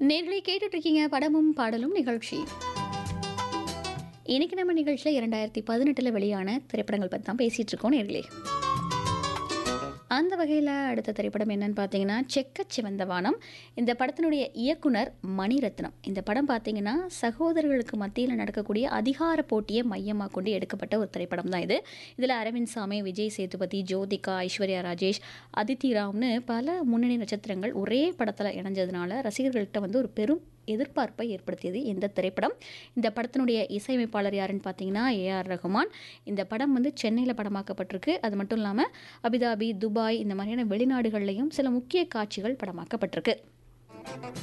நேர்களை கேட்டுட்டு இருக்கீங்க படமும் பாடலும் நிகழ்ச்சி இன்னைக்கு நம்ம நிகழ்ச்சியில் இரண்டாயிரத்தி பதினெட்டில் வெளியான திரைப்படங்கள் பற்றி தான் பேசிகிட்டு இருக்கோம் நேர்களே அந்த வகையில் அடுத்த திரைப்படம் என்னன்னு பார்த்தீங்கன்னா செக்க சிவந்த வானம் இந்த படத்தினுடைய இயக்குனர் மணிரத்னம் இந்த படம் பார்த்தீங்கன்னா சகோதரர்களுக்கு மத்தியில் நடக்கக்கூடிய அதிகார போட்டியை மையமாக கொண்டு எடுக்கப்பட்ட ஒரு திரைப்படம் தான் இது இதில் அரவிந்த் சாமி விஜய் சேதுபதி ஜோதிகா ஐஸ்வர்யா ராஜேஷ் அதித்தி ராவ்னு பல முன்னணி நட்சத்திரங்கள் ஒரே படத்தில் இணைஞ்சதுனால ரசிகர்கள்ட்ட வந்து ஒரு பெரும் எதிர்பார்ப்பை ஏற்படுத்தியது இந்த திரைப்படம் இந்த படத்தினுடைய இசையமைப்பாளர் யாருன்னு பார்த்தீங்கன்னா ஏஆர் ரகுமான் இந்த படம் வந்து சென்னையில் படமாக்கப்பட்டிருக்கு அது மட்டும் இல்லாமல் அபிதாபி துபாய் இந்த மாதிரியான வெளிநாடுகள்லையும் சில முக்கிய காட்சிகள் படமாக்கப்பட்டிருக்கு